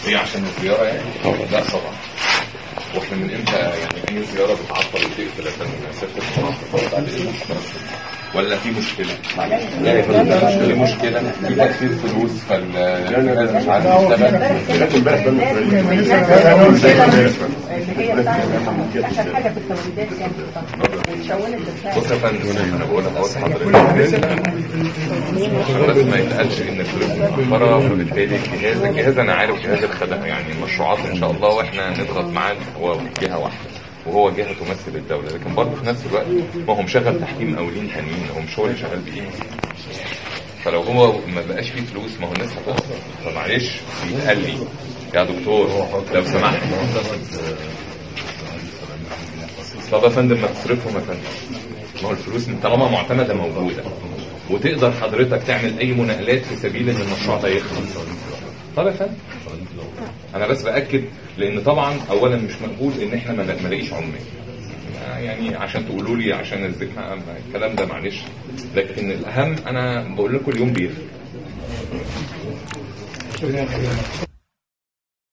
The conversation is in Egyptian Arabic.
هي عشان الزياره يعني لا طبعا واحنا من امتى يعني اي زياره بتعطل وتقفل عشان مسافه مصر بعد اذن حضرتك ولا في مشكله؟ لا يا فندم في مشكله في تكفير فلوس فالجهاز مش عارف يشتغل اللي هي بتاعت عشان حاجه في التوريدات يعني واتشونت بص يا فندم انا بقول لحضرتك حضرتك بس ما يتقالش ان الفلوس متاخره فبالتالي الجهاز الجهاز انا عارف جهاز الخدمه يعني المشروعات ان شاء الله واحنا نضغط معاه هو جهه واحده وهو جهه تمثل الدوله لكن برضه في نفس الوقت ما هو مشغل تحكيم مقاولين تانيين هو مش هو اللي شغال بايده فلو هو ما بقاش فيه فلوس ما هو الناس هتقف فمعلش بيتقال لي يا دكتور لو سمحت طب يا فندم ما تصرفهم يا فندم ما هو الفلوس طالما معتمده موجوده وتقدر حضرتك تعمل اي مناقلات في سبيل ان المشروع ده يخلص طب يا فندم انا بس باكد لان طبعا اولا مش مقبول ان احنا ما ما نلاقيش عمال يعني عشان تقولوا لي عشان الذكاء الكلام ده معلش لكن الاهم انا بقول لكم اليوم بيفرق